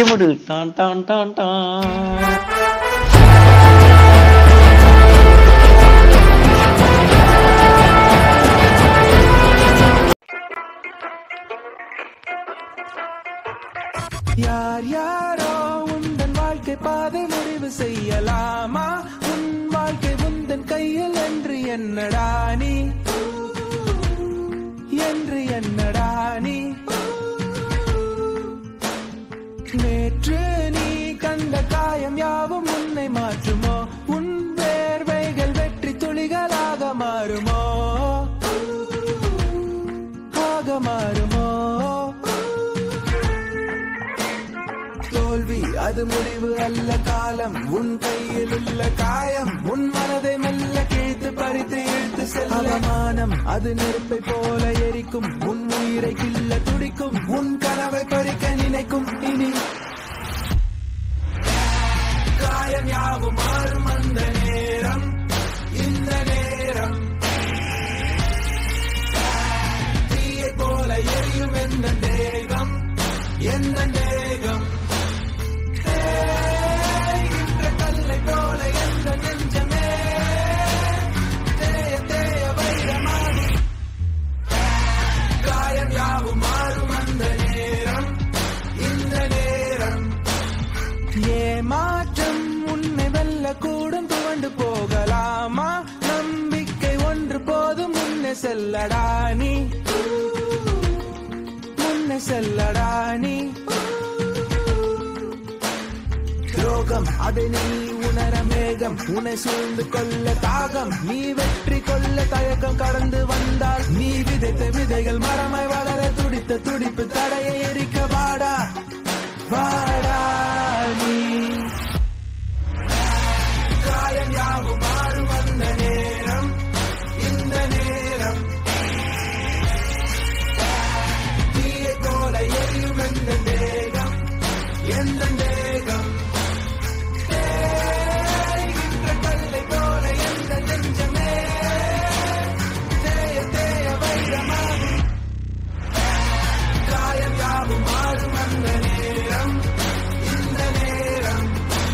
சிமுடு டான் டான் டான் டான் யார் யாரோ உந்தன் வாழ்க்கை பாதை முடிவு செய்யலாமா உன் வாழ்க்கை உந்தன் கையில் என்று என்னடா நீ என்று என்னடா நீ நேற்று நீ கண்ட காயம் யாவும் உன்னை மாற்றுமோ உன் வேர்வைகள் வெற்றி துளிகளாக மாறுமோ ஆக மாறுமோ தோல்வி அது முடிவு அல்ல காலம் உன் கையில் உள்ள காயம் உன் மனதை மெல்ல கிழித்து பறித்து இழுத்து செல்ல அவமானம் அது நெருப்பை போல எரிக்கும் உன் உயிரை கில்ல துடிக்கும் உன் கனவை பறிக்க நினைக்கும் இனி காயம் யாவும் மாறும் அந்த நேரம் இந்த நேரம் தீயை போல எரியும் எந்த தேகம் எந்த தேகம் தேய்கின்ற கல்லை போல எந்த நெஞ்சமே தேய தேய வைரமாகி காயம் யாவும் மாறும் அந்த நேரம் இந்த நேரம் ஏமாற்றம் உன்னை வெல்ல கூடும் துவண்டு போகலாமா நம்பிக்கை ஒன்று போதும் முன்னே செல்லடா நீ முன்னே செல்லடா நீ துரோகம் அதை நீ உணர மேகம் உன்னை சூழ்ந்து கொள்ள தாகம் நீ வெற்றி கொள்ள தயக்கம் கடந்து வந்தால் நீ விதைத்த விதைகள் மரமாய் வளர துடித்த துடிப்பு தடையை எரிக்க வாடா வாடா நீ காயம் யாவும் மாறும் அந்த நேரம் இந்த நேரம் தீயை போல எரியும் எந்த தேகம் எந்த தேகம் தேய்கின்ற கல்லை போல எந்த நெஞ்சமே தேய தேய வைரமாகி காயம் யாவும் மாறும் அந்த நேரம் இந்த நேரம்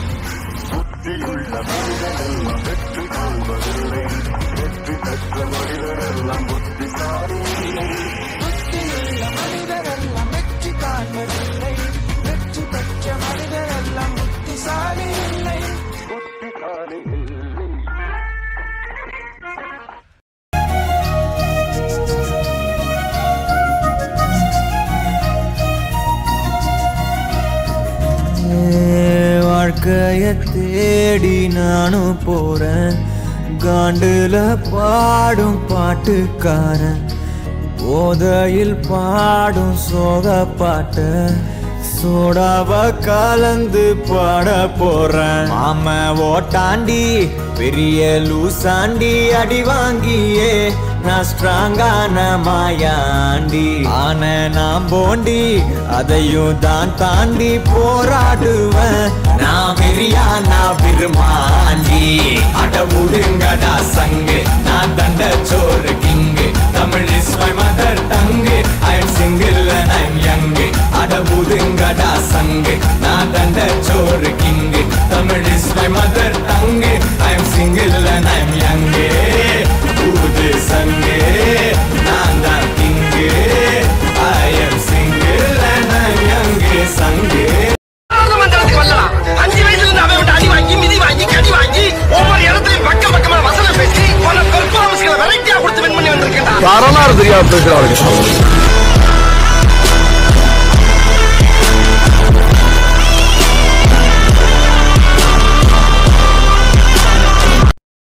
புத்தியுள்ள மனிதரெல்லாம் வெற்றி காண்பதில்லை வெற்றி பெற்ற மனிதரெல்லாம் புத்திசாலி இல்லை வாழ்க்கைய தேடி நானும் போறேன் காண்டுல பாடும் பாட்டுக்காரன் போதையில் பாடும் சோக பாட்ட சோடாவ கலந்து பாட போறேன் மாம ஓட்டாண்டி பெரிய லூசாண்டி அடி வாங்கியே நான் ஸ்ட்ராங்கான மாயாண்டி ஆன நான் போண்டி அதையும் தான் தாண்டி போராடுவேன் நான் வெறியா நான் விரும்பாண்டி அட முடுங்கடா சங்கு நான் தண்ட சோறு king Tamil is my mother tongue I am single and I am young அட முடுங்கடா சங்கு நான் தண்ட சோறு king Tamil is my mother tongue I am single and I am young ஊது சங்கு நான் தான் king I am single and I am young சங்கு மந்திரத்துக்கு வரலாம் அஞ்சு வயசுல இருந்து அவன் விட்டு அடி வாங்கி மிதி வாங்கி கடி வாங்கி ஒவ்வொரு இடத்துலயும் பக்கம் பக்கமா வசனம் பேசி பல பெர்ஃபார்மன்ஸ்களை வெரைட்டியா கொடுத்து வின் பண்ணி வந்திருக்கேன் வரலாறு தெரியாம பேசுறாங்க